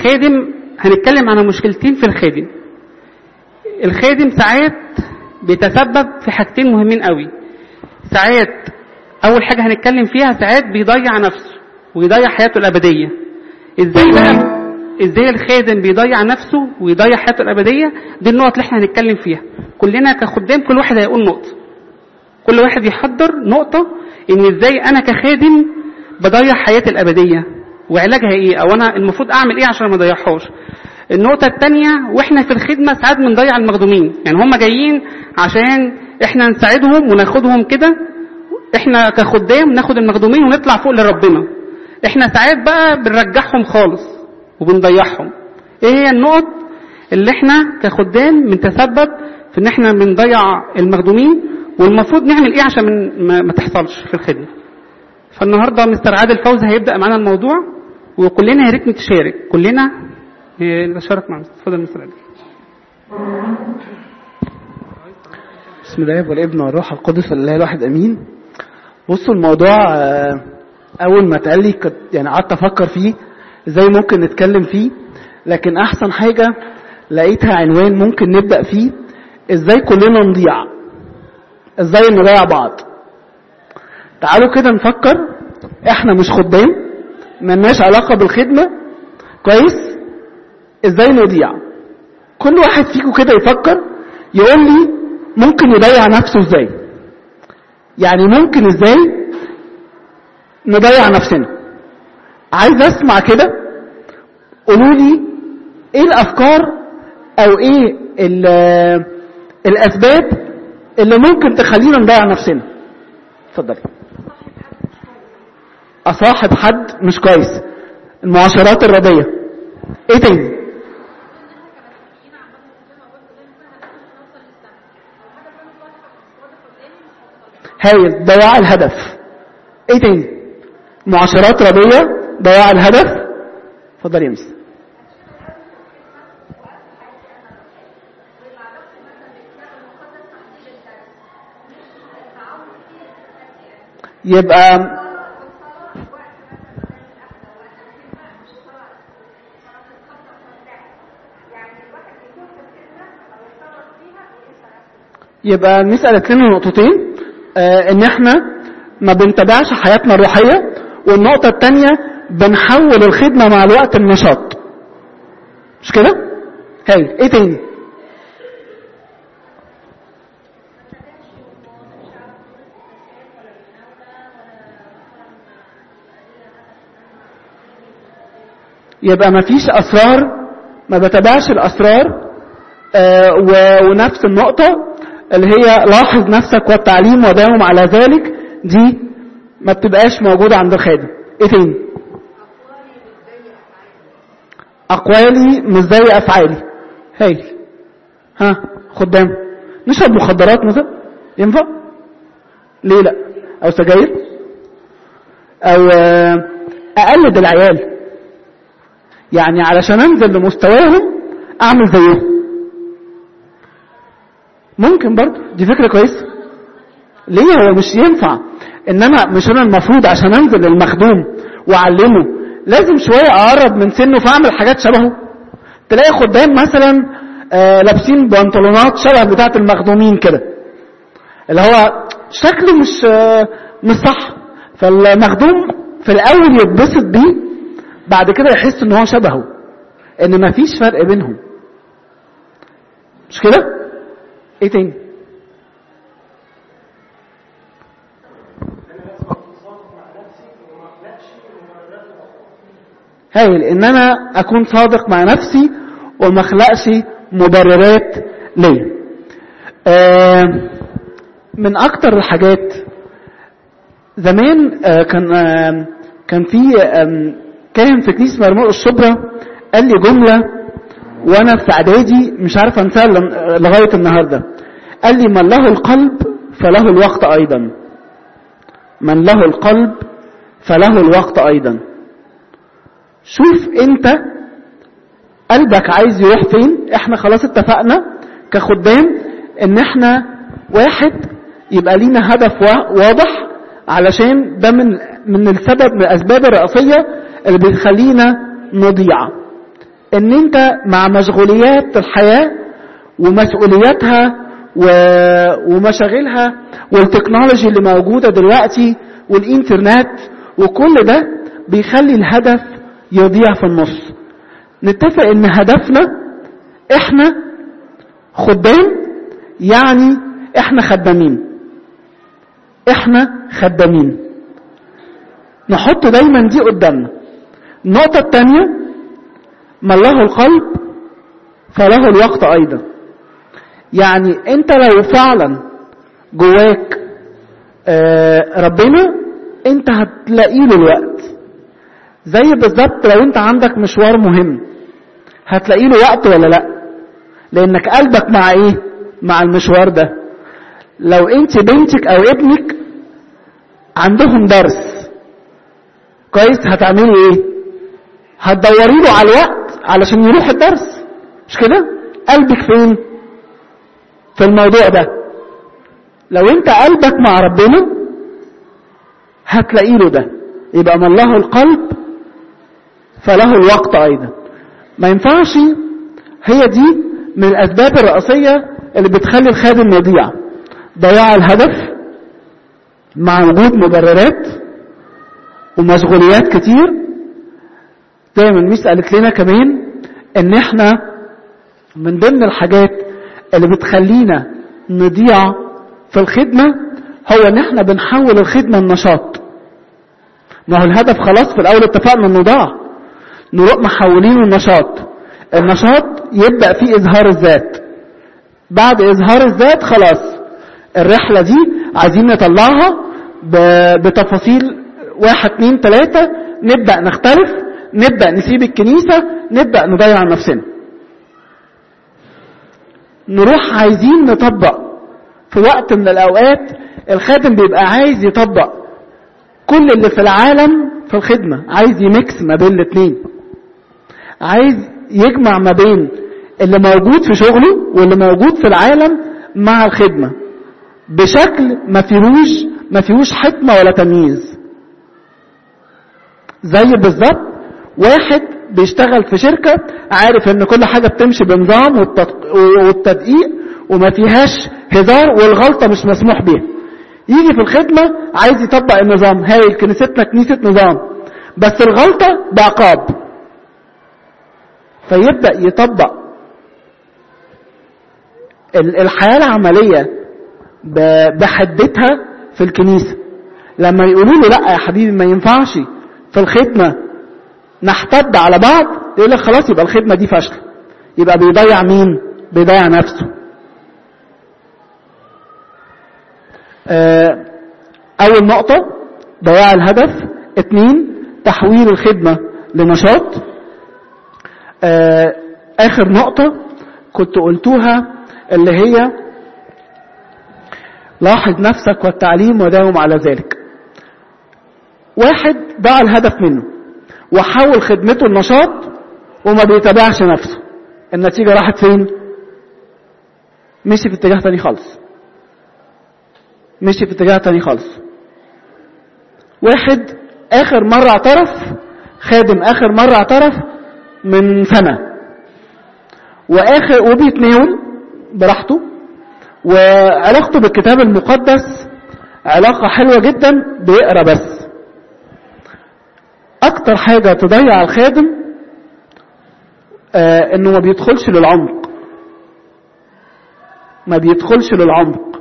الخادم هنتكلم عن مشكلتين في الخادم الخادم ساعات بيتسبب في حاجتين مهمين قوي ساعات اول حاجه هنتكلم فيها ساعات بيضيع نفسه ويضيع حياته الابديه ازاي بقى ازاي الخادم بيضيع نفسه ويضيع حياته الابديه دي النقط اللي احنا هنتكلم فيها كلنا كخدام كل واحد هيقول نقطه كل واحد يحضر نقطه ان ازاي انا كخادم بضيع حياتي الابديه وعلاجها ايه او انا المفروض اعمل ايه عشان ما اضيعهاش النقطة التانية واحنا في الخدمة ساعات بنضيع المخدومين يعني هم جايين عشان احنا نساعدهم وناخدهم كده احنا كخدام ناخد المخدومين ونطلع فوق لربنا احنا ساعات بقى بنرجعهم خالص وبنضيعهم ايه هي النقط اللي احنا كخدام بنتسبب في ان احنا بنضيع المخدومين والمفروض نعمل ايه عشان من ما, ما تحصلش في الخدمة فالنهارده مستر عادل فوزي هيبدأ معانا الموضوع وكلنا يا ريت نتشارك كلنا نتشارك مع اتفضل مستر عادل بسم الله والابن والروح القدس الله الواحد امين بصوا الموضوع آه، اول ما اتقال لي كنت يعني قعدت افكر فيه ازاي ممكن نتكلم فيه لكن احسن حاجه لقيتها عنوان ممكن نبدا فيه ازاي كلنا نضيع ازاي نضيع بعض تعالوا كده نفكر احنا مش خدام ملناش علاقه بالخدمه كويس ازاي نضيع كل واحد فيكم كده يفكر يقول لي ممكن يضيع نفسه ازاي يعني ممكن ازاي نضيع نفسنا عايز اسمع كده قولوا لي ايه الافكار او ايه ال- الاسباب اللي ممكن تخلينا نضيع نفسنا اتفضلي اصاحب حد مش كويس المعاشرات الرديه ايه تاني هايل ضياع الهدف ايه تاني معاشرات ردية ضياع الهدف اتفضل يا مس يبقى يبقى نسأل لنا نقطتين آه ان احنا ما بنتابعش حياتنا الروحية والنقطة التانية بنحول الخدمة مع الوقت النشاط مش كده؟ هاي ايه تاني؟ يبقى ما فيش اسرار ما بتابعش الاسرار آه و- ونفس النقطة اللي هي لاحظ نفسك والتعليم وداوم على ذلك دي ما بتبقاش موجودة عند الخادم ايه تاني اقوالي مش زي افعالي هاي ها خدام نشرب مخدرات مثلا ينفع ليه لا او سجاير او آه، اقلد العيال يعني علشان انزل لمستواهم اعمل زيهم ممكن برضه دي فكرة كويسة ليه هو مش ينفع ان انا مش انا المفروض عشان انزل للمخدوم واعلمه لازم شوية اقرب من سنه فاعمل حاجات شبهه تلاقي خدام مثلا آه لابسين بنطلونات شبه بتاعة المخدومين كده اللي هو شكله مش آه مش صح فالمخدوم في الاول يتبسط بيه بعد كده يحس ان هو شبهه ان مفيش فرق بينهم مش كده ايه تاني هايل ان انا اكون صادق مع نفسي وما اخلقش مبررات ليا آه من اكتر الحاجات زمان آه كان آه كان في آه كاهن في كنيسه مرموق الشبرا قال لي جمله وانا في اعدادي مش عارف انساها ل- لغايه النهارده قال لي من له القلب فله الوقت ايضا من له القلب فله الوقت ايضا شوف انت قلبك عايز يروح فين احنا خلاص اتفقنا كخدام ان احنا واحد يبقى لينا هدف وا- واضح علشان ده من من السبب من الاسباب الرئيسيه اللي بتخلينا نضيع ان انت مع مشغوليات الحياة ومسؤولياتها و... ومشاغلها والتكنولوجي اللي موجودة دلوقتي والانترنت وكل ده بيخلي الهدف يضيع في النص نتفق ان هدفنا احنا خدام يعني احنا خدامين احنا خدامين نحط دايما دي قدامنا النقطة الثانية ما له القلب فله الوقت ايضا يعني انت لو فعلا جواك آه ربنا انت هتلاقي له الوقت زي بالظبط لو انت عندك مشوار مهم هتلاقي له وقت ولا لا لانك قلبك مع ايه مع المشوار ده لو انت بنتك او ابنك عندهم درس كويس هتعملي ايه هتدوري له على الوقت علشان يروح الدرس مش كده قلبك فين في الموضوع ده لو انت قلبك مع ربنا هتلاقي له ده يبقى من له القلب فله الوقت ايضا ما ينفعش هي دي من الاسباب الرئيسيه اللي بتخلي الخادم يضيع ضياع الهدف مع وجود مبررات ومشغوليات كتير زي ما الميس قالت لنا كمان ان احنا من ضمن الحاجات اللي بتخلينا نضيع في الخدمة هو ان احنا بنحول الخدمة لنشاط ما هو الهدف خلاص في الاول اتفقنا انه ضاع نروح محولينه النشاط النشاط يبدأ فيه اظهار الذات بعد اظهار الذات خلاص الرحلة دي عايزين نطلعها بتفاصيل واحد اتنين تلاتة نبدأ نختلف نبدأ نسيب الكنيسة نبدأ نضيع نفسنا نروح عايزين نطبق في وقت من الأوقات الخادم بيبقى عايز يطبق كل اللي في العالم في الخدمة عايز يميكس ما بين الاتنين عايز يجمع ما بين اللي موجود في شغله واللي موجود في العالم مع الخدمة بشكل ما فيهوش ما فيهوش حكمة ولا تمييز زي بالظبط واحد بيشتغل في شركة عارف ان كل حاجة بتمشي بنظام والتدقيق وما فيهاش هزار والغلطة مش مسموح بيها يجي في الخدمة عايز يطبق النظام هاي كنيستنا كنيسة نظام بس الغلطة بعقاب فيبدأ يطبق الحياة العملية بحدتها في الكنيسة لما يقولوا له لا يا حبيبي ما ينفعش في الخدمة نحتد على بعض يقول لك خلاص يبقى الخدمة دي فاشلة يبقى بيضيع مين بيضيع نفسه أول نقطة ضياع الهدف اتنين تحويل الخدمة لنشاط آخر نقطة كنت قلتوها اللي هي لاحظ نفسك والتعليم وداوم على ذلك واحد ضاع الهدف منه وحول خدمته النشاط وما بيتابعش نفسه النتيجة راحت فين مشي في اتجاه تاني خالص مشي في اتجاه تاني خالص واحد اخر مرة اعترف خادم اخر مرة اعترف من سنة واخر وبيتناول براحته وعلاقته بالكتاب المقدس علاقة حلوة جدا بيقرا بس اكتر حاجة تضيع الخادم آه انه ما بيدخلش للعمق ما بيدخلش للعمق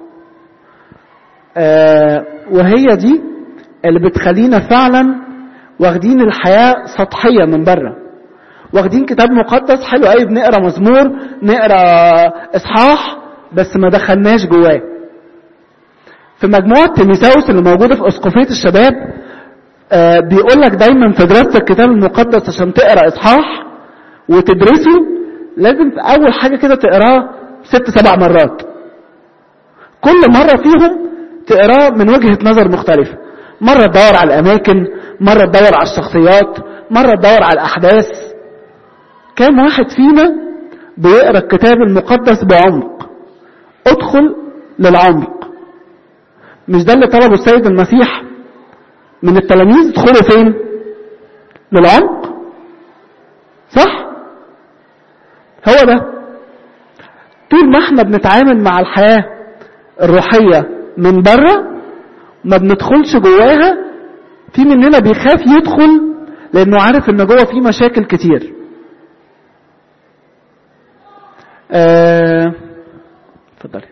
آه وهي دي اللي بتخلينا فعلا واخدين الحياة سطحية من بره واخدين كتاب مقدس حلو قوي بنقرا مزمور نقرا اصحاح بس ما دخلناش جواه في مجموعة تيميساوس اللي موجودة في اسقفية الشباب آه بيقول لك دايما في دراسة الكتاب المقدس عشان تقرا اصحاح وتدرسه لازم في اول حاجة كده تقراه ست سبع مرات كل مرة فيهم تقراه من وجهة نظر مختلفة مرة تدور على الأماكن مرة تدور على الشخصيات مرة تدور على الأحداث كم واحد فينا بيقرا الكتاب المقدس بعمق ادخل للعمق مش ده اللي طلبه السيد المسيح من التلاميذ ادخلوا فين للعمق صح هو ده طول ما احنا بنتعامل مع الحياة الروحية من بره ما بندخلش جواها في مننا بيخاف يدخل لانه عارف ان جوه في مشاكل كتير آه، اتفضلي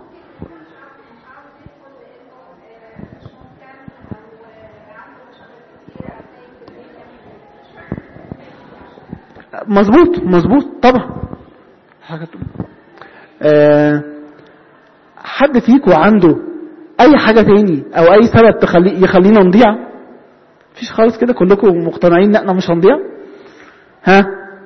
مظبوط مظبوط طبعا حاجة تقول. آه، حد فيكم عنده اي حاجة تاني او اي سبب تخلي يخلينا نضيع مفيش خالص كده كلكم مقتنعين ان احنا مش هنضيع ها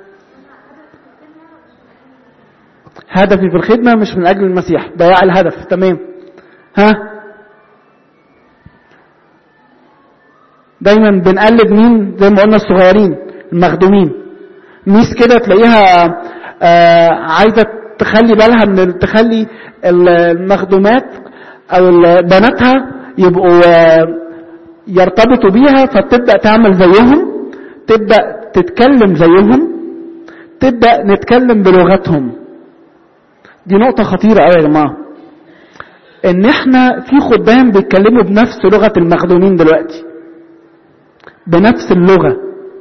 هدفي في الخدمة مش من اجل المسيح ضياع الهدف تمام ها دايما بنقلد مين زي ما قلنا الصغيرين المخدومين ميس كده تلاقيها آه عايزة تخلي بالها من تخلي المخدومات او بناتها يبقوا آه يرتبطوا بيها فبتبدأ تعمل زيهم تبدأ تتكلم زيهم تبدأ نتكلم بلغتهم دي نقطة خطيرة قوي يا جماعة ان احنا في خدام بيتكلموا بنفس لغة المخدومين دلوقتي بنفس اللغة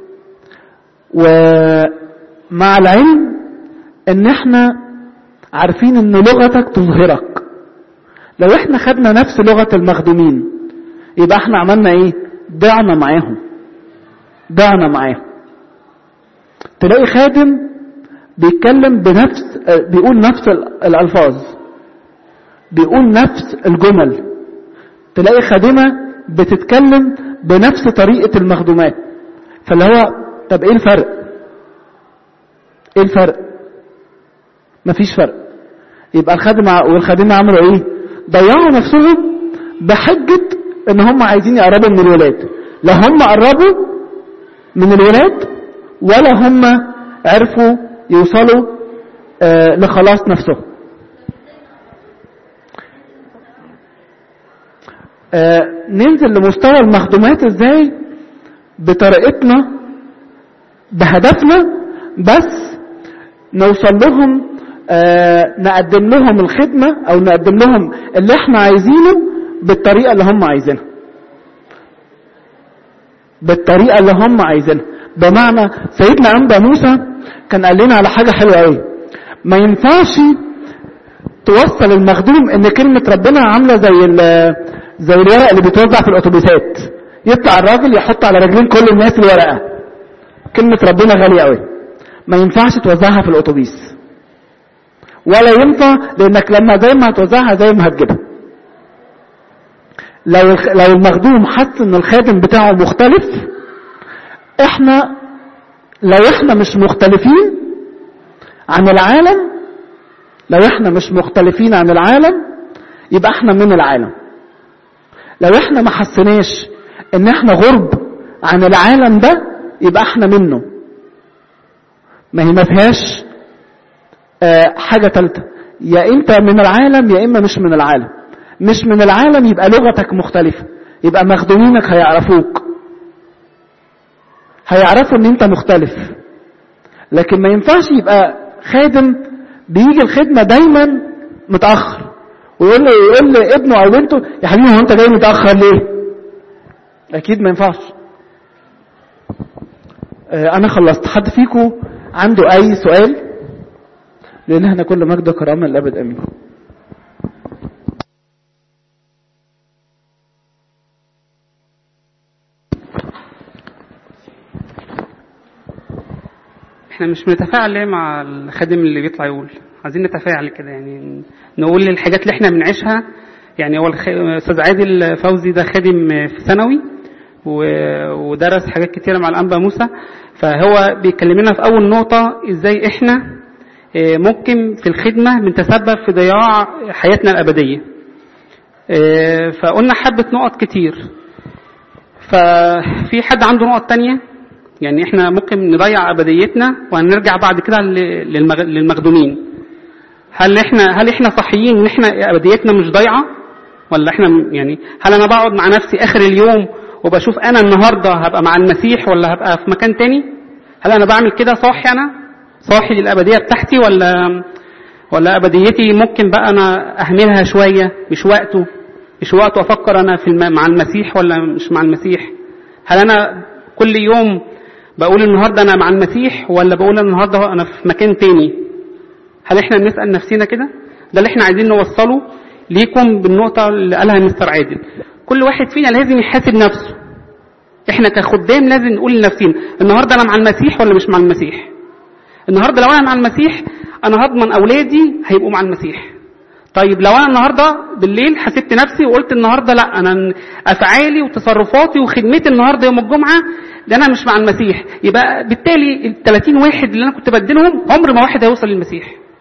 ومع العلم ان احنا عارفين ان لغتك تظهرك لو احنا خدنا نفس لغة المخدومين يبقى احنا عملنا ايه ضعنا معاهم ضعنا معاهم تلاقي خادم بيتكلم بنفس بيقول نفس الالفاظ بيقول نفس الجمل تلاقي خادمة بتتكلم بنفس طريقة المخدومات فاللي هو طب ايه الفرق ايه الفرق مفيش فرق يبقى الخادم والخادمة عملوا ايه ضيعوا نفسهم بحجة ان هم عايزين يقربوا من الولاد لا هم قربوا من الولاد ولا هم عرفوا يوصلوا آه لخلاص نفسهم آه ننزل لمستوى المخدومات ازاي بطريقتنا بهدفنا بس نوصل لهم آه نقدم لهم الخدمة او نقدم لهم اللي احنا عايزينه بالطريقة اللي هم عايزينها بالطريقة اللي هم عايزينها بمعنى سيدنا أنبا موسى كان قال لنا على حاجة حلوة قوي ما ينفعش توصل المخدوم ان كلمة ربنا عاملة زي زي الورق اللي بيتوزع في الاتوبيسات يطلع الراجل يحط على رجلين كل الناس الورقة كلمة ربنا غالية قوي ما ينفعش توزعها في الاتوبيس ولا ينفع لانك لما زي ما هتوزعها زي ما هتجيبها لو لو المخدوم حس ان الخادم بتاعه مختلف احنا لو احنا مش مختلفين عن العالم لو احنا مش مختلفين عن العالم يبقى احنا من العالم لو احنا ما حسناش ان احنا غرب عن العالم ده يبقى احنا منه ما هي ما فيهاش اه حاجة تالتة يا انت من العالم يا اما مش من العالم مش من العالم يبقى لغتك مختلفة يبقى مخدومينك هيعرفوك هيعرفوا ان انت مختلف لكن ما ينفعش يبقى خادم بيجي الخدمة دايما متأخر ويقول له يقول لابنه او بنته يا حبيبي هو انت جاي متأخر ليه اكيد ما ينفعش اه انا خلصت حد فيكم عنده اي سؤال لان احنا كل مجد وكرامه للابد امين احنا مش بنتفاعل ليه مع الخادم اللي بيطلع يقول عايزين نتفاعل كده يعني نقول الحاجات اللي احنا بنعيشها يعني هو الاستاذ عادل فوزي ده خادم في ثانوي ودرس حاجات كتيره مع الانبا موسى فهو بيكلمنا في اول نقطه ازاي احنا ممكن في الخدمه بنتسبب في ضياع حياتنا الابديه فقلنا حبه نقط كتير ففي حد عنده نقط تانية يعني احنا ممكن نضيع ابديتنا وهنرجع بعد كده للمخدومين هل احنا هل احنا صحيين ان احنا ابديتنا مش ضايعه ولا احنا يعني هل انا بقعد مع نفسي اخر اليوم وبشوف انا النهارده هبقى مع المسيح ولا هبقى في مكان تاني هل انا بعمل كده صح انا صاحي للابديه بتاعتي ولا ولا ابديتي ممكن بقى انا اهملها شويه مش وقته مش وقته افكر انا في الم... مع المسيح ولا مش مع المسيح هل انا كل يوم بقول النهارده انا مع المسيح ولا بقول النهارده انا في مكان تاني هل احنا بنسال نفسنا كده ده اللي احنا عايزين نوصله ليكم بالنقطه اللي قالها مستر عادل كل واحد فينا لازم يحاسب نفسه احنا كخدام لازم نقول لنفسنا النهارده انا مع المسيح ولا مش مع المسيح النهارده لو انا مع المسيح انا هضمن اولادي هيبقوا مع المسيح طيب لو انا النهارده بالليل حسبت نفسي وقلت النهارده لا انا افعالي وتصرفاتي وخدمتي النهارده يوم الجمعه ده انا مش مع المسيح يبقى بالتالي ال 30 واحد اللي انا كنت بديلهم عمر ما واحد هيوصل للمسيح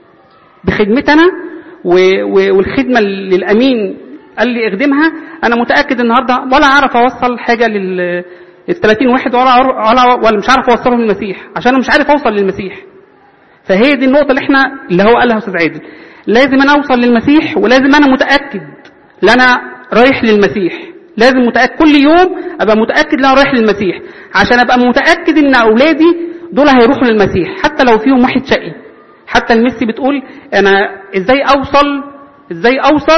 بخدمتي انا والخدمه للامين قال لي اخدمها انا متاكد النهارده ولا اعرف اوصل حاجه لل ال 30 واحد ولا ولا ولا مش عارف اوصلهم للمسيح عشان انا مش عارف اوصل للمسيح فهي دي النقطه اللي احنا اللي هو قالها استاذ عادل لازم انا اوصل للمسيح ولازم انا متاكد ان انا رايح للمسيح لازم متاكد كل يوم ابقى متاكد ان انا رايح للمسيح عشان ابقى متاكد ان اولادي دول هيروحوا للمسيح حتى لو فيهم واحد شقي حتى الميسي بتقول انا ازاي اوصل ازاي اوصل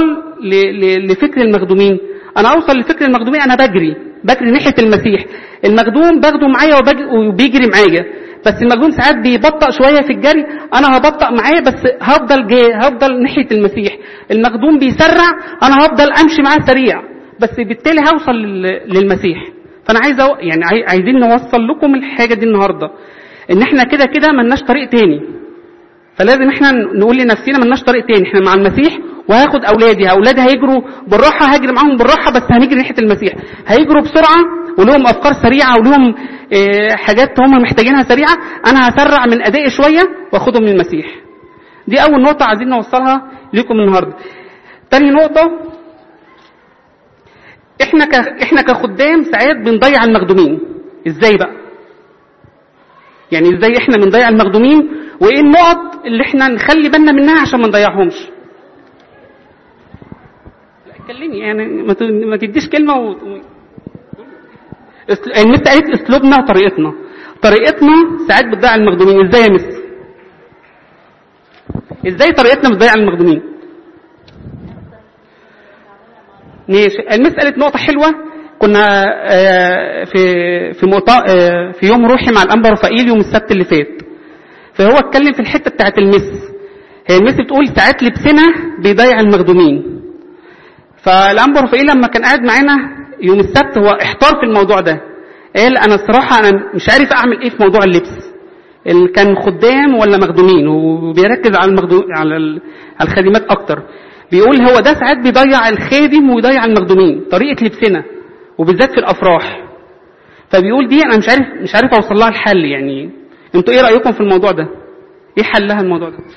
لفكر المخدومين انا اوصل لفكر المخدومين انا بجري بجري ناحيه المسيح المخدوم باخده معايا وبيجري معايا بس المخدوم ساعات بيبطأ شويه في الجري انا هبطأ معاه بس هفضل جاي هفضل ناحيه المسيح المخدوم بيسرع انا هفضل امشي معاه سريع بس بالتالي هوصل للمسيح فانا عايز أو... يعني عايزين نوصل لكم الحاجه دي النهارده ان احنا كده كده ملناش طريق تاني فلازم احنا نقول لنفسنا ملناش طريق تاني احنا مع المسيح وهاخد اولادي اولادي هيجروا بالراحه هجري معاهم بالراحه بس هنجري ناحيه المسيح هيجروا بسرعه ولهم افكار سريعه ولهم اه حاجات هم محتاجينها سريعه انا هسرع من ادائي شويه واخدهم للمسيح دي اول نقطه عايزين نوصلها لكم النهارده تاني نقطه احنا ك... احنا كخدام ساعات بنضيع المخدومين ازاي بقى يعني ازاي احنا بنضيع المخدومين وايه النقط اللي احنا نخلي بالنا منها عشان ما نضيعهمش لا اتكلمي يعني ما تديش كلمه و... المس قالت اسلوبنا وطريقتنا طريقتنا ساعات بتضيع المخدومين ازاي يا مس ازاي طريقتنا بتضيع المخدومين ماشي المس قالت نقطه حلوه كنا في في مؤتمر في يوم روحي مع الانبا رفائيل يوم السبت اللي فات فهو اتكلم في الحته بتاعت المس هي المس بتقول ساعات لبسنا بيضيع المخدومين فالانبا رفائيل لما كان قاعد معانا يوم السبت هو احتار في الموضوع ده قال انا الصراحه انا مش عارف اعمل ايه في موضوع اللبس اللي كان خدام ولا مخدومين وبيركز على المخدوم على على الخادمات اكتر بيقول هو ده ساعات بيضيع الخادم ويضيع المخدومين طريقه لبسنا وبالذات في الافراح فبيقول دي انا مش عارف مش عارف اوصل لها الحل يعني انتوا ايه رايكم في الموضوع ده ايه حلها الموضوع ده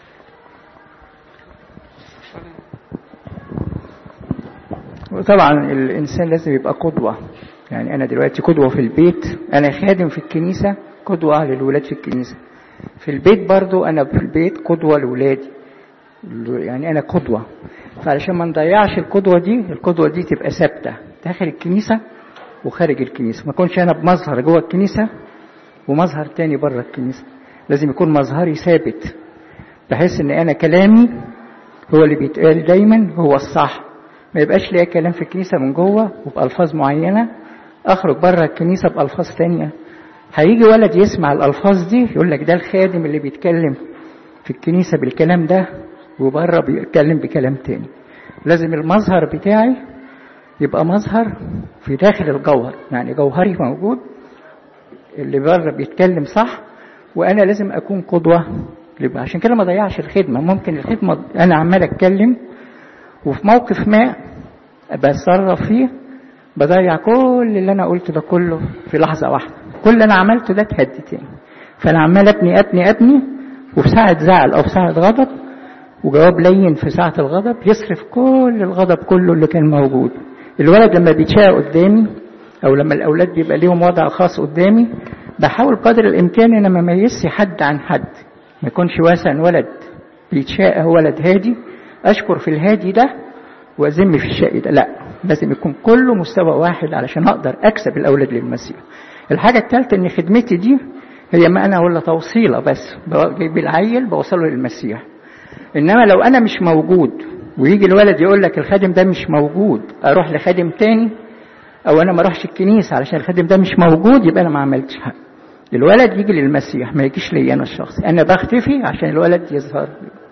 طبعا الانسان لازم يبقى قدوه يعني انا دلوقتي قدوه في البيت انا خادم في الكنيسه قدوه للولاد في الكنيسه في البيت برضو انا في البيت قدوه لاولادي يعني انا قدوه فعلشان ما نضيعش القدوه دي القدوه دي تبقى ثابته داخل الكنيسه وخارج الكنيسه ما اكونش انا بمظهر جوه الكنيسه ومظهر تاني بره الكنيسه لازم يكون مظهري ثابت بحيث ان انا كلامي هو اللي بيتقال دايما هو الصح ما يبقاش ليا كلام في الكنيسه من جوه وبالفاظ معينه اخرج بره الكنيسه بالفاظ تانية هيجي ولد يسمع الالفاظ دي يقول لك ده الخادم اللي بيتكلم في الكنيسه بالكلام ده وبره بيتكلم بكلام تاني لازم المظهر بتاعي يبقى مظهر في داخل الجوهر يعني جوهري موجود اللي بره بيتكلم صح وانا لازم اكون قدوه عشان كده ما ضيعش الخدمه ممكن الخدمه انا عمال اتكلم وفي موقف ما بتصرف فيه بضيع كل اللي انا قلته ده كله في لحظه واحده كل اللي انا عملته ده اتهد تاني فانا عمال ابني ابني ابني وفي ساعه زعل او في ساعه غضب وجواب لين في ساعه الغضب يصرف كل الغضب كله اللي كان موجود الولد لما بيتشاء قدامي او لما الاولاد بيبقى ليهم وضع خاص قدامي بحاول قدر الامكان ان ما اميزش حد عن حد ما يكونش مثلا ولد بيتشاء ولد هادي اشكر في الهادي ده واذم في الشقي ده لا لازم يكون كله مستوى واحد علشان اقدر اكسب الاولاد للمسيح الحاجه الثالثه ان خدمتي دي هي ما انا ولا توصيله بس بجيب العيل بوصله للمسيح انما لو انا مش موجود ويجي الولد يقول لك الخادم ده مش موجود اروح لخادم تاني او انا ما اروحش الكنيسه علشان الخادم ده مش موجود يبقى انا ما عملتش حاجه الولد يجي للمسيح ما يجيش لي انا الشخصي انا بختفي عشان الولد يظهر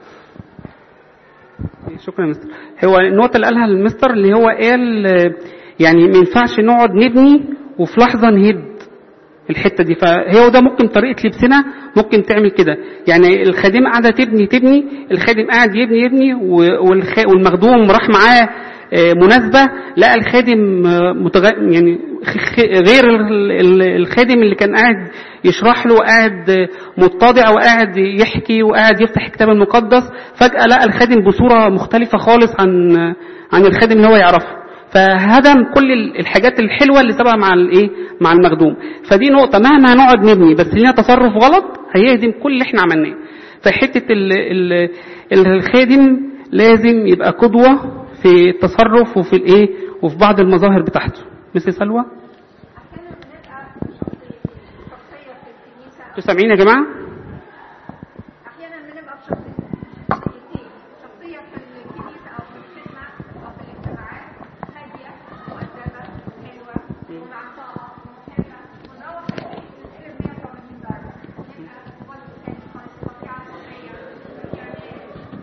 شكرا يا مستر هو النقطة اللي قالها المستر اللي هو قال آه، يعني ما ينفعش نقعد نبني وفي لحظة نهد الحتة دي فهو ده ممكن طريقة لبسنا ممكن تعمل كده يعني الخادمة قاعدة تبني تبني الخادم قاعد يبني يبني و- والخ- والمخدوم راح معاه آه، مناسبة لقى الخادم آه، متغ... يعني خ- خ- غير ال- ال- الخادم اللي كان قاعد يشرح له قاعد آه، متضع وقاعد يحكي وقاعد يفتح الكتاب المقدس فجأة لقى الخادم بصورة مختلفة خالص عن عن الخادم اللي هو يعرفه فهدم كل ال- الحاجات الحلوة اللي سبقها مع الايه مع المخدوم فدي نقطة مهما هنقعد نبني بس لينا تصرف غلط هيهدم كل اللي احنا عملناه فحتة ال ال ال- الخادم لازم يبقى قدوة في التصرف وفي الايه وفي بعض المظاهر بتاعته مثل سلوى انتوا سامعين يا جماعة احيانا بنبقى بشخصيتين شخصيه في الكنيسه او في الخدمه او في الاجتماعات هاديه مؤدبه حلوه ومعطاءه ومحبه ونروح البيت نتقلب 180 درجه نبقى برضه تاني خالص طبيعه طبيعيه يعني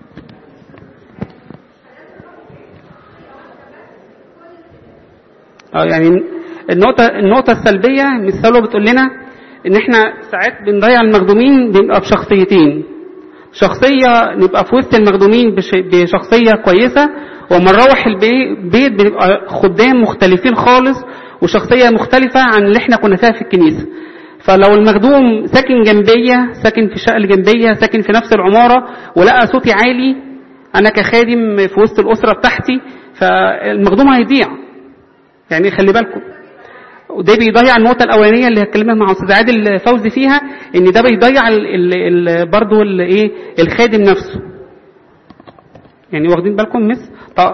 اه يعني النقطة النقطة السلبية مش سلوى بتقول لنا إن إحنا ساعات بنضيع المخدومين بنبقى بشخصيتين شخصية نبقى في وسط المخدومين بش- بشخصية كويسة وما نروح البيت بنبقى خدام مختلفين خالص وشخصية مختلفة عن اللي احنا كنا فيها في الكنيسة فلو المخدوم ساكن جنبية ساكن في الشقة الجنبية ساكن في نفس العمارة ولقى صوتي عالي أنا كخادم في وسط الأسرة بتاعتي فالمخدوم هيضيع يعني خلي بالكم وده بيضيع النقطة الأولانية اللي هتكلمها مع أستاذ عادل فوزي فيها إن ده بيضيع ال ال ال برضه الإيه الخادم نفسه. يعني واخدين بالكم مس؟ طب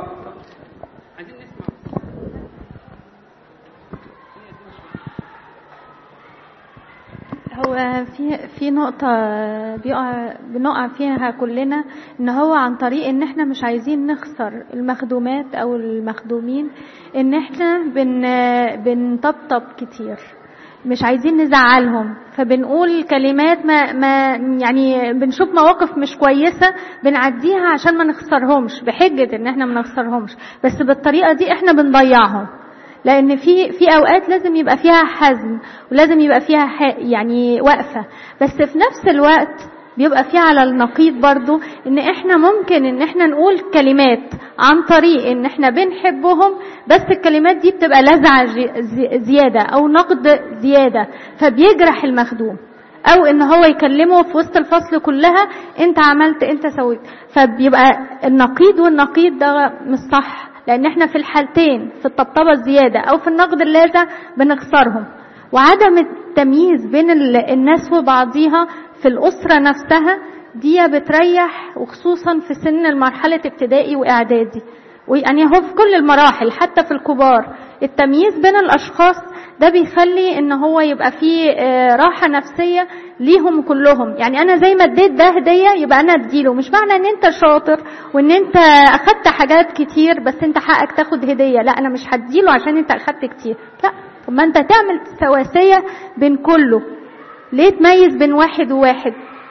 هو في في نقطة بيقع بنقع فيها كلنا ان هو عن طريق ان احنا مش عايزين نخسر المخدومات او المخدومين ان احنا بن بنطبطب كتير مش عايزين نزعلهم فبنقول كلمات ما, ما يعني بنشوف مواقف مش كويسة بنعديها عشان ما نخسرهمش بحجة ان احنا ما نخسرهمش بس بالطريقة دي احنا بنضيعهم لان في في اوقات لازم يبقى فيها حزم ولازم يبقى فيها ح- يعني وقفه بس في نفس الوقت بيبقى في على النقيض برضو ان احنا ممكن ان احنا نقول كلمات عن طريق ان احنا بنحبهم بس الكلمات دي بتبقى لزعه زي- زي- زياده او نقد زياده فبيجرح المخدوم او ان هو يكلمه في وسط الفصل كلها انت عملت انت سويت فبيبقى النقيض والنقيض ده مش صح لان احنا في الحالتين في الطبطبه الزياده او في النقد اللاذع بنخسرهم وعدم التمييز بين ال- الناس وبعضيها في الاسره نفسها دي بتريح وخصوصا في سن المرحله ابتدائي واعدادي ويعني هو في كل المراحل حتى في الكبار التمييز بين الاشخاص ده بيخلي ان هو يبقى فيه آه، راحه نفسيه ليهم كلهم يعني انا زي ما اديت ده هديه يبقى انا اديله مش معنى ان انت شاطر وان انت اخدت حاجات كتير بس انت حقك تاخد هديه لا انا مش هديله عشان انت اخدت كتير لا طب ما انت تعمل سواسيه بين كله ليه تميز بين واحد وواحد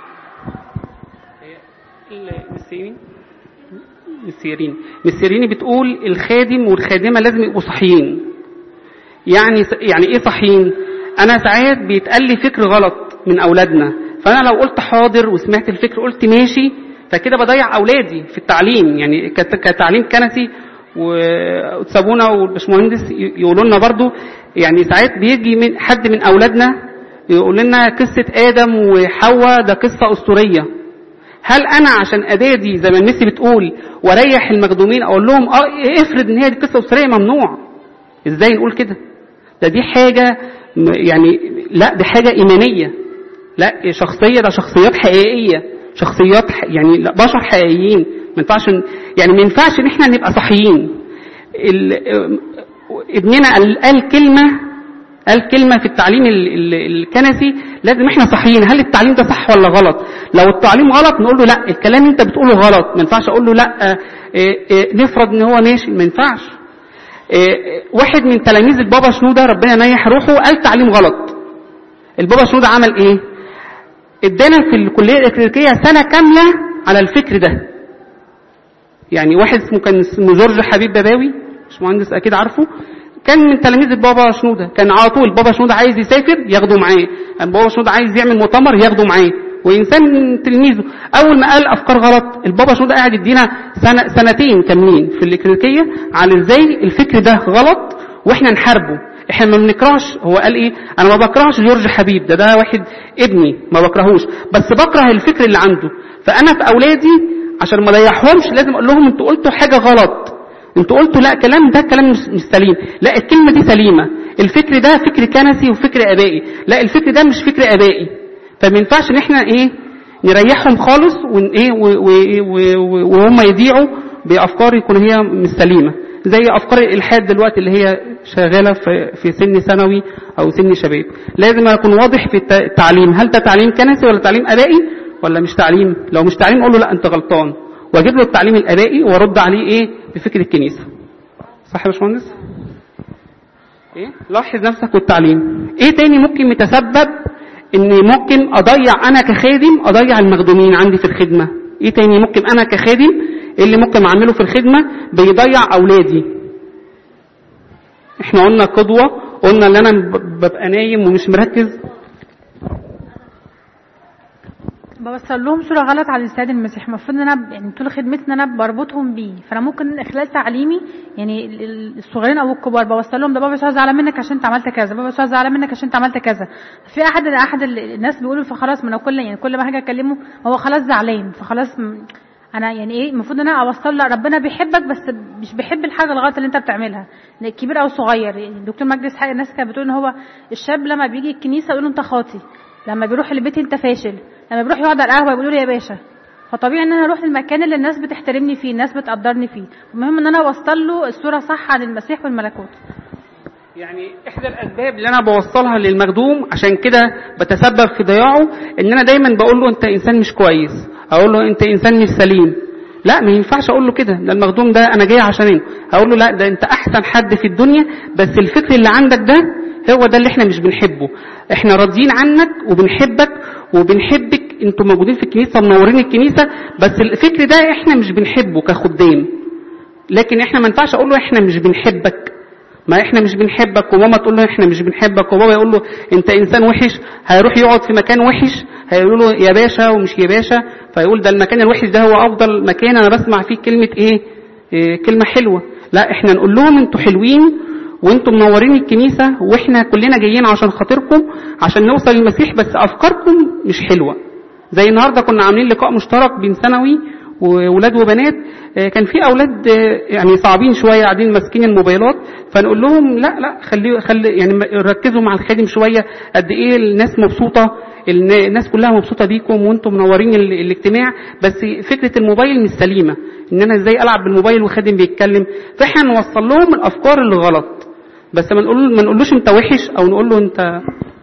المسيرين المسيرين المسيرين بتقول الخادم والخادمة لازم يبقوا صحيين يعني يعني ايه صحيين انا ساعات بيتقال لي فكر غلط من اولادنا فانا لو قلت حاضر وسمعت الفكر قلت ماشي فكده بضيع اولادي في التعليم يعني كت- كتعليم كنسي وتسابونا والبشمهندس ي- يقولوا لنا برضو يعني ساعات بيجي من حد من اولادنا يقول لنا قصه ادم وحواء ده قصه اسطوريه هل انا عشان ادادي زي ما الميسي بتقول واريح المخدومين اقول لهم اه افرض ان هي دي قصه اسريه ممنوع ازاي نقول كده ده دي حاجه م- يعني لا دي حاجه ايمانيه لا شخصيه ده شخصيات حقيقيه شخصيات ح- يعني لا بشر حقيقيين ما ينفعش ن- يعني ما ينفعش ان احنا نبقى صحيين ال- ابننا قال, قال كلمه قال كلمة في التعليم ال- ال- الكنسي لازم احنا صحيين هل التعليم ده صح ولا غلط لو التعليم غلط نقول له لا الكلام اللي انت بتقوله غلط ما ينفعش اقول له لا اه اه اه نفرض ان هو ماشي ما ينفعش اه واحد من تلاميذ البابا شنودة ربنا ينيح روحه قال تعليم غلط البابا شنودة عمل ايه ادانا في الكلية الإكليريكية سنة كاملة على الفكر ده يعني واحد اسمه كان اسمه جورج حبيب باباوي مش مهندس اكيد عارفه كان من تلاميذ البابا شنودة كان على طول البابا شنودة عايز يسافر ياخده معاه البابا شنودة عايز يعمل مؤتمر ياخده معاه وانسان من تلميذه اول ما قال افكار غلط البابا شنودة قاعد يدينا سنة سنتين كاملين في الإكليريكية على ازاي الفكر ده غلط واحنا نحاربه احنا ما بنكرهش هو قال ايه انا ما بكرهش جورج حبيب ده ده واحد ابني ما بكرهوش بس بكره الفكر اللي عنده فانا في اولادي عشان ما اضيعهمش لازم اقول لهم انتوا قلتوا حاجه غلط انتوا قلتوا لا كلام ده كلام مش مش سليم لا الكلمه دي سليمه الفكر ده فكر كنسي وفكر ابائي لا الفكر ده مش فكر ابائي فما ينفعش ان احنا ايه نريحهم خالص ون ايه و- و- و- و- وهم يضيعوا بافكار يكون هي مش سليمه زي افكار الالحاد دلوقتي اللي هي شغاله في في سن ثانوي او سن شباب لازم اكون واضح في الت- التعليم هل ده تعليم كنسي ولا تعليم ابائي ولا مش تعليم لو مش تعليم اقول له لا انت غلطان واجيب له التعليم الابائي وارد عليه ايه بفكر الكنيسه صح يا باشمهندس ايه لاحظ نفسك والتعليم ايه تاني ممكن يتسبب ان ممكن اضيع انا كخادم اضيع المخدومين عندي في الخدمه ايه تاني ممكن انا كخادم إيه اللي ممكن اعمله في الخدمه بيضيع اولادي احنا قلنا قدوه قلنا ان انا ب- ببقى نايم ومش مركز بوصل لهم صورة غلط عن السيد المسيح المفروض ان انا يعني طول خدمتي ان انا بربطهم بيه فانا ممكن خلال تعليمي يعني ال- ال- الصغيرين او الكبار بوصل لهم ده بابا مش زعلان منك عشان انت عملت كذا بابا مش زعلان منك عشان انت عملت كذا في احد احد ال- الناس بيقولوا فخلاص ما انا كل يعني كل ما حاجه اكلمه هو خلاص زعلان فخلاص م- انا يعني ايه المفروض ان انا اوصل له ربنا بيحبك بس مش بيحب الحاجه الغلط اللي انت بتعملها كبير او صغير يعني الدكتور مجدي اسحاق الناس كانت بتقول ان هو الشاب لما بيجي الكنيسه يقول له انت خاطي لما بيروح البيت انت فاشل لما بيروح يقعد على القهوه يقولوا له يا باشا فطبيعي ان انا اروح المكان اللي الناس بتحترمني فيه الناس بتقدرني فيه المهم ان انا اوصل له الصوره صح عن المسيح والملكوت يعني احدى الاسباب اللي انا بوصلها للمخدوم عشان كده بتسبب في ضياعه ان انا دايما بقول له انت انسان مش كويس اقول له انت انسان مش سليم لا ما ينفعش اقول له كده ده المخدوم ده انا جاي عشانه اقول له لا ده انت احسن حد في الدنيا بس الفكر اللي عندك ده هو ده اللي احنا مش بنحبه احنا راضيين عنك وبنحبك وبنحبك انتوا موجودين في الكنيسه منورين الكنيسه بس الفكر ده احنا مش بنحبه كخدام لكن احنا ما ينفعش اقول له احنا مش بنحبك ما احنا مش بنحبك وماما تقول له احنا مش بنحبك وبابا يقول له انت انسان وحش هيروح يقعد في مكان وحش هيقولوا له يا باشا ومش يا باشا فيقول ده المكان الوحش ده هو افضل مكان انا بسمع فيه كلمه ايه, إيه كلمه حلوه لا احنا نقول لهم انتوا حلوين وانتوا منورين الكنيسه واحنا كلنا جايين عشان خاطركم عشان نوصل للمسيح بس افكاركم مش حلوه زي النهارده كنا عاملين لقاء مشترك بين ثانوي وولاد وبنات آه، كان في اولاد آه، يعني صعبين شويه قاعدين ماسكين الموبايلات فنقول لهم لا لا خلي خلي يعني م- ركزوا مع الخادم شويه قد ايه الناس مبسوطه الن- الناس كلها مبسوطه بيكم وانتم منورين ال- الاجتماع بس فكره الموبايل مش سليمه ان انا ازاي العب بالموبايل وخادم بيتكلم فاحنا نوصل لهم الافكار اللي غلط بس ما نقول ما نقولوش انت وحش او نقول له انت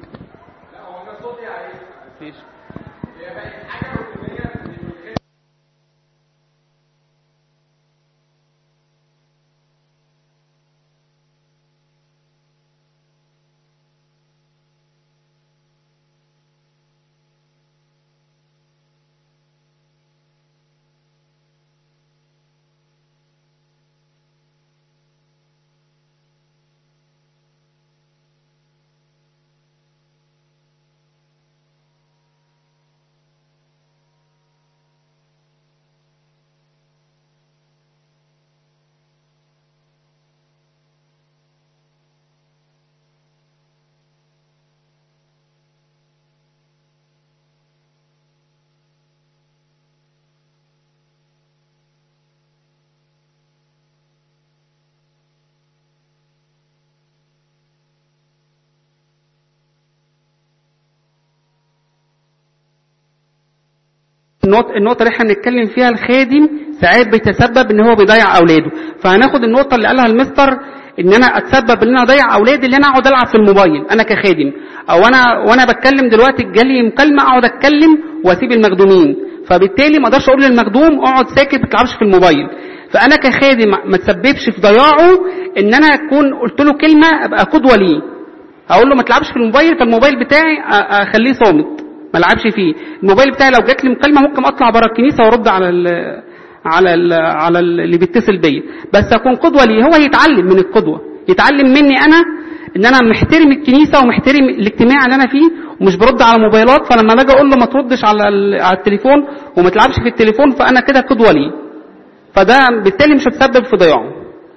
النقطة, النقطة اللي احنا بنتكلم فيها الخادم ساعات بيتسبب ان هو بيضيع اولاده فهناخد النقطة اللي قالها المستر ان انا اتسبب ان انا اضيع اولادي اللي انا اقعد العب في الموبايل انا كخادم او انا وانا بتكلم دلوقتي جالي مكالمه اقعد اتكلم واسيب المخدومين فبالتالي ما اقدرش اقول للمخدوم اقعد ساكت ما تلعبش في الموبايل فانا كخادم ما تسببش في ضياعه ان انا اكون قلت له كلمه ابقى قدوه ليه اقول له ما تلعبش في الموبايل فالموبايل بتاعي أ- اخليه صامت ما العبش فيه الموبايل بتاعي لو جات لي مكالمه ممكن اطلع بره الكنيسه وارد على ال على ال على ال- اللي بيتصل بيا بس اكون قدوه ليه هو يتعلم من القدوه يتعلم مني انا ان انا محترم الكنيسه ومحترم الاجتماع اللي انا فيه ومش برد على موبايلات فلما باجي اقول له ما تردش على ال- على التليفون وما تلعبش في التليفون فانا كده قدوه ليه فده بالتالي مش هتسبب في ضياعه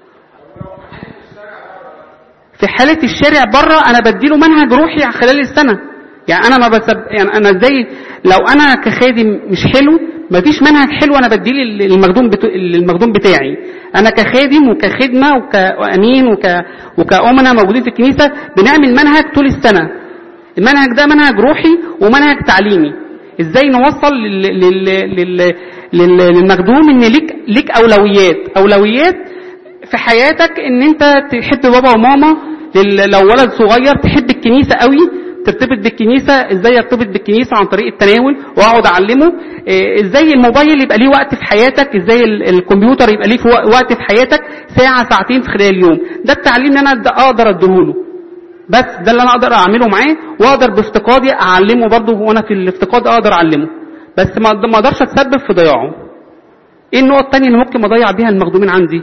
في حالة الشارع بره أنا بديله منهج روحي خلال السنة يعني أنا ما بسب يعني أنا إزاي لو أنا كخادم مش حلو مفيش منهج حلو أنا بديه لل- للمخدوم بتو... للمخدوم بتاعي أنا كخادم وكخدمة وكأمين وك... وكأمنا موجودين في الكنيسة بنعمل منهج طول السنة المنهج ده منهج روحي ومنهج تعليمي ازاي نوصل لل... لل... لل... لل... للمخدوم ان ليك ليك اولويات اولويات في حياتك ان انت تحب بابا وماما لل- لو ولد صغير تحب الكنيسة قوي ترتبط بالكنيسة ازاي يرتبط بالكنيسة عن طريق التناول واقعد اعلمه إيه، ازاي الموبايل يبقى ليه وقت في حياتك ازاي ال- الكمبيوتر يبقى ليه في وق- وقت في حياتك ساعة ساعتين في خلال اليوم ده التعليم اللي انا أد- اقدر اديهوله بس ده اللي انا اقدر اعمله معاه واقدر بافتقادي اعلمه برضه وانا في الافتقاد اقدر اعلمه بس ما ما اقدرش اتسبب في ضياعه ايه النقط التانية اللي ممكن اضيع بيها المخدومين عندي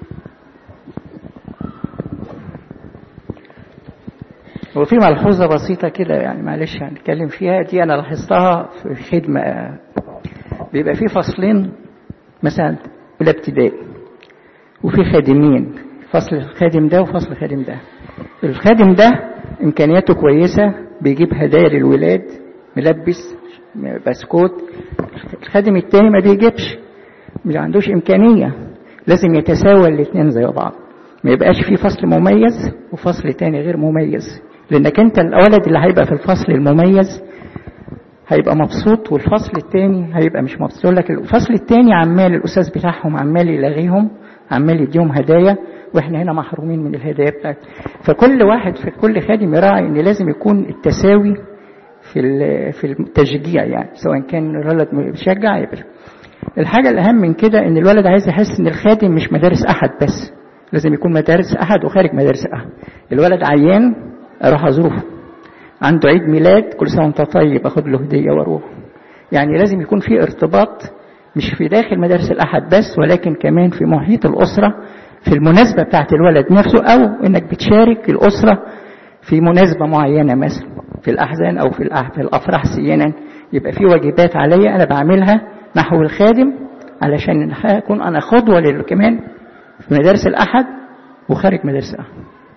هو في ملحوظة بسيطة كده يعني معلش هنتكلم فيها دي أنا لاحظتها في خدمة بيبقى في فصلين مثلا أولى ابتدائي وفي خادمين فصل الخادم ده وفصل الخادم ده الخادم ده إمكانياته كويسة بيجيب هدايا للولاد ملبس بسكوت الخادم التاني ما بيجيبش مش عندوش إمكانية لازم يتساوى الاتنين زي بعض ما يبقاش في فصل مميز وفصل تاني غير مميز لانك انت الولد اللي هيبقى في الفصل المميز هيبقى مبسوط والفصل التاني هيبقى مش مبسوط يقول لك الفصل التاني عمال الاستاذ بتاعهم عمال يلاغيهم عمال يديهم هدايا واحنا هنا محرومين من الهدايا بتاعت فكل واحد في كل خادم يراعي ان لازم يكون التساوي في ال- في التشجيع يعني سواء كان الولد بيشجع يبقى الحاجة الأهم من كده إن الولد عايز يحس إن الخادم مش مدارس أحد بس لازم يكون مدارس أحد وخارج مدارس أحد الولد عيان أروح أزوره عنده عيد ميلاد كل سنة وأنت طيب أخد له هدية وأروح يعني لازم يكون في ارتباط مش في داخل مدارس الأحد بس ولكن كمان في محيط الأسرة في المناسبة بتاعت الولد نفسه أو إنك بتشارك الأسرة في مناسبة معينة مثلا في الأحزان أو في الأح- في الأفراح سينا يبقى في واجبات عليا أنا بعملها نحو الخادم علشان أكون أنا قدوة لل- كمان في مدارس الأحد وخارج مدارس الأحد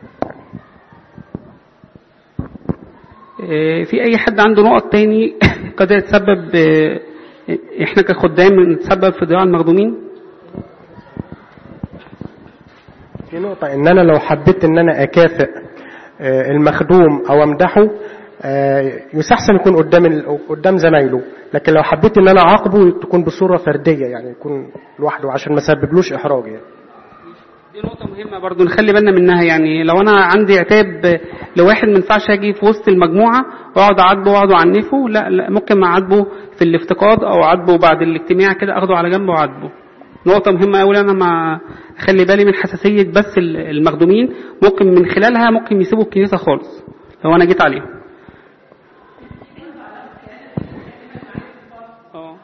إيه، في اي حد عنده نقط تاني قد يتسبب إيه، احنا كخدام نتسبب في ضياع المخدومين في نقطة إن أنا لو حبيت إن أنا أكافئ آه، المخدوم أو أمدحه آه، يستحسن يكون قدام ال- قدام زمايله لكن لو حبيت إن أنا أعاقبه تكون بصورة فردية يعني يكون لوحده عشان ما سببلوش إحراج يعني دي نقطة مهمة برضو نخلي بالنا منها يعني لو أنا عندي عتاب لواحد ما ينفعش أجي في وسط المجموعة وأقعد أعاتبه وأقعد أعنفه لا, لا ممكن ما أعاتبه في الافتقاد أو أعاتبه بعد الاجتماع كده أخده على جنب وأعاتبه نقطة مهمة أوي أنا ما أخلي بالي من حساسية بس المخدومين ممكن من خلالها ممكن يسيبوا الكنيسة خالص لو أنا جيت عليهم اه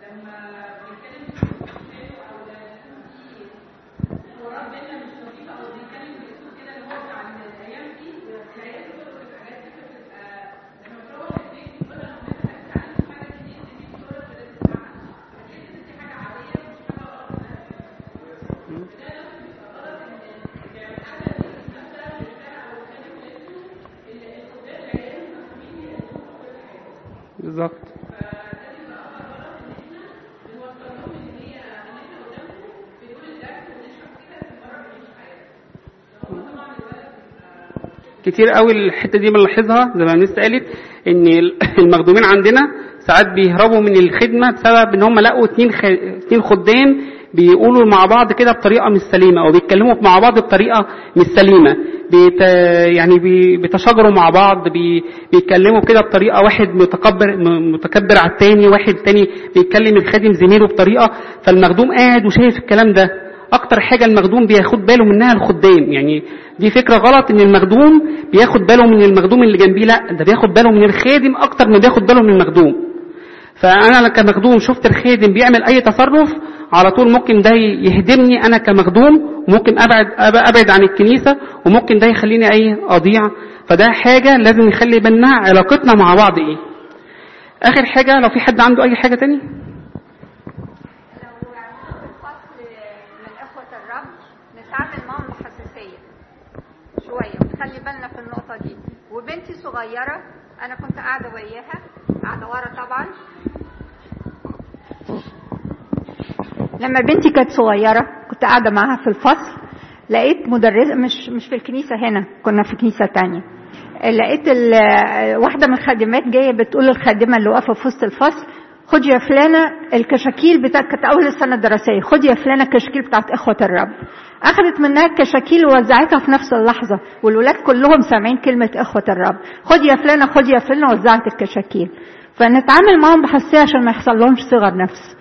بالظبط كتير قوي الحته دي بنلاحظها زي ما الناس قالت ان المخدومين عندنا ساعات بيهربوا من الخدمه بسبب ان هم لقوا اتنين خ... اتنين خدام بيقولوا مع بعض كده بطريقه مش سليمه او بيتكلموا مع بعض بطريقه مش سليمه بيت يعني بي- بيتشاجروا مع بعض بي بيتكلموا كده بطريقه واحد متكبر م- متكبر على التاني واحد تاني بيتكلم الخادم زميله بطريقه فالمخدوم قاعد وشايف الكلام ده اكتر حاجه المخدوم بياخد باله منها الخدام يعني دي فكره غلط ان المخدوم بياخد باله من المخدوم اللي جنبيه لا ده بياخد باله من الخادم اكتر ما بياخد باله من المخدوم فانا كمخدوم شفت الخادم بيعمل اي تصرف على طول ممكن ده يهدمني انا كمخدوم وممكن ابعد أب- ابعد عن الكنيسه وممكن ده يخليني اي اضيع فده حاجه لازم نخلي بالنا علاقتنا مع بعض ايه اخر حاجه لو في حد عنده اي حاجه تاني لو يعني في الفصل من إخوة الرب نتعامل معهم بحساسية شوية ونخلي بالنا في النقطة دي وبنتي صغيرة أنا كنت قاعدة وياها قاعدة ورا طبعا لما بنتي كانت صغيرة كنت قاعدة معاها في الفصل لقيت مدرسة مش مش في الكنيسة هنا كنا في كنيسة تانية لقيت ال- واحدة من الخادمات جاية بتقول للخادمة اللي واقفة في وسط الفصل خد يا فلانة الكشاكيل بتاعت كانت أول السنة الدراسية خد يا فلانة الكشاكيل بتاعت إخوة الرب أخذت منها الكشاكيل ووزعتها في نفس اللحظة والولاد كلهم سامعين كلمة إخوة الرب خد يا فلانة خد يا فلانة وزعت الكشاكيل فنتعامل معاهم بحساسية عشان ما يحصل لهمش صغر نفس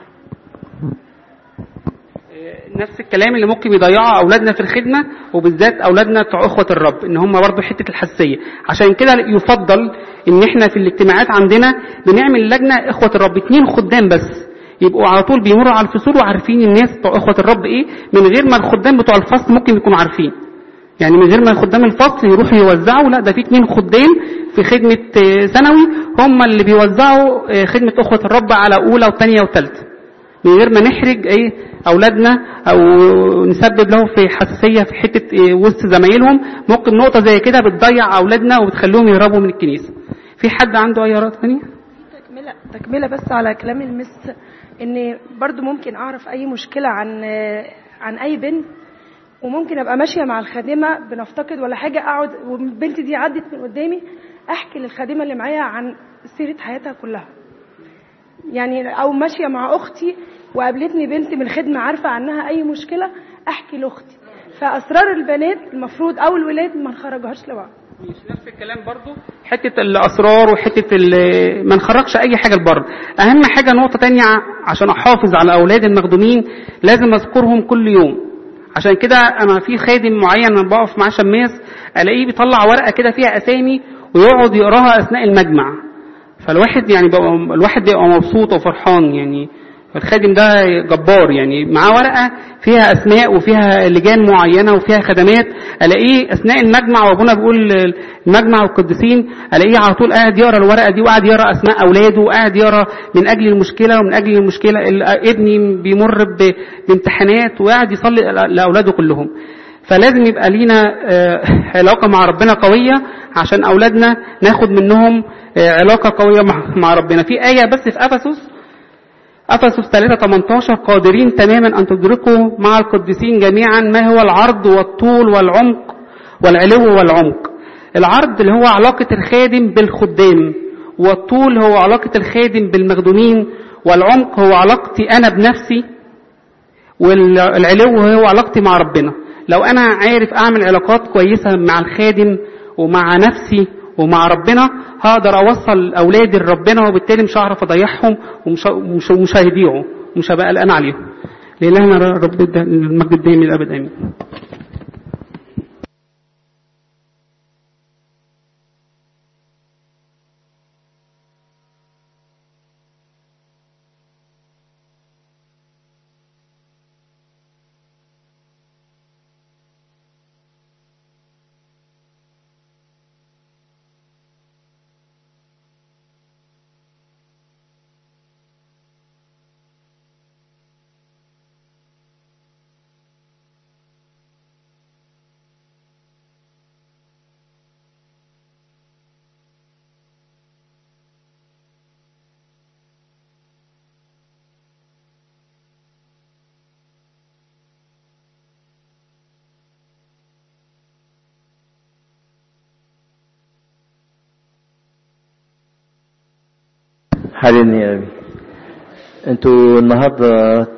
نفس الكلام اللي ممكن يضيعه اولادنا في الخدمه وبالذات اولادنا بتوع اخوه الرب ان هم برضه حته الحساسيه عشان كده يفضل ان احنا في الاجتماعات عندنا بنعمل لجنه اخوه الرب اتنين خدام بس يبقوا على طول بيمروا على الفصول وعارفين الناس بتوع اخوه الرب ايه من غير ما الخدام بتوع الفصل ممكن يكونوا عارفين يعني من غير ما خدام الفصل يروحوا يوزعوا لا ده في اتنين خدام في خدمة آه، ثانوي هم اللي بيوزعوا آه، خدمة أخوة الرب على أولى وثانية وثالثة من غير ما نحرج ايه أولادنا أو نسبب لهم في حساسية في حتة آه، وسط زمايلهم ممكن نقطة زي كده بتضيع أولادنا وبتخليهم يهربوا من الكنيسة في حد عنده أي آراء تانية؟ تكملة تكملة بس على كلام المس ان برضو ممكن اعرف اي مشكلة عن عن اي بنت وممكن ابقى ماشية مع الخادمة بنفتقد ولا حاجة اقعد والبنت دي عدت من قدامي احكي للخادمة اللي معايا عن سيرة حياتها كلها يعني او ماشية مع اختي وقابلتني بنت من الخدمة عارفة عنها اي مشكلة احكي لاختي فاسرار البنات المفروض او الولاد ما نخرجهاش لبعض مش نفس الكلام برضو حتة الأسرار وحتة ال- ما نخرجش أي حاجة لبره أهم حاجة نقطة تانية ع- عشان أحافظ على أولاد المخدومين لازم أذكرهم كل يوم عشان كده أنا في خادم معين أنا بقف معاه شماس ألاقيه بيطلع ورقة كده فيها أسامي ويقعد يقراها أثناء المجمع فالواحد يعني بقى الواحد بيبقى مبسوط وفرحان يعني الخادم ده جبار يعني معاه ورقة فيها أسماء وفيها لجان معينة وفيها خدمات ألاقيه أثناء المجمع وأبونا بيقول المجمع والقديسين ألاقيه على طول قاعد يقرأ الورقة دي وقاعد يقرأ أسماء أولاده وقاعد يقرأ من أجل المشكلة ومن أجل المشكلة ال- ابني بيمر ب- بامتحانات وقاعد يصلي لأولاده كلهم فلازم يبقى لينا آه، علاقة مع ربنا قوية عشان أولادنا ناخد منهم آه، علاقة قوية مع- مع ربنا في آية بس في أفسس أفسس 3 18 قادرين تماما أن تدركوا مع القديسين جميعا ما هو العرض والطول والعمق والعلو والعمق العرض اللي هو علاقة الخادم بالخدام والطول هو علاقة الخادم بالمخدومين والعمق هو علاقتي أنا بنفسي والعلو هو علاقتي مع ربنا لو أنا عارف أعمل علاقات كويسة مع الخادم ومع نفسي ومع ربنا هقدر أوصل أولادي لربنا وبالتالي مش هعرف أضيعهم ومش ومش ومش هيضيعوا ومش هبقى قلقان عليهم لإلهنا رب الد- المجد الدائم للأبد آمين حاليا يا أبي انتوا النهارده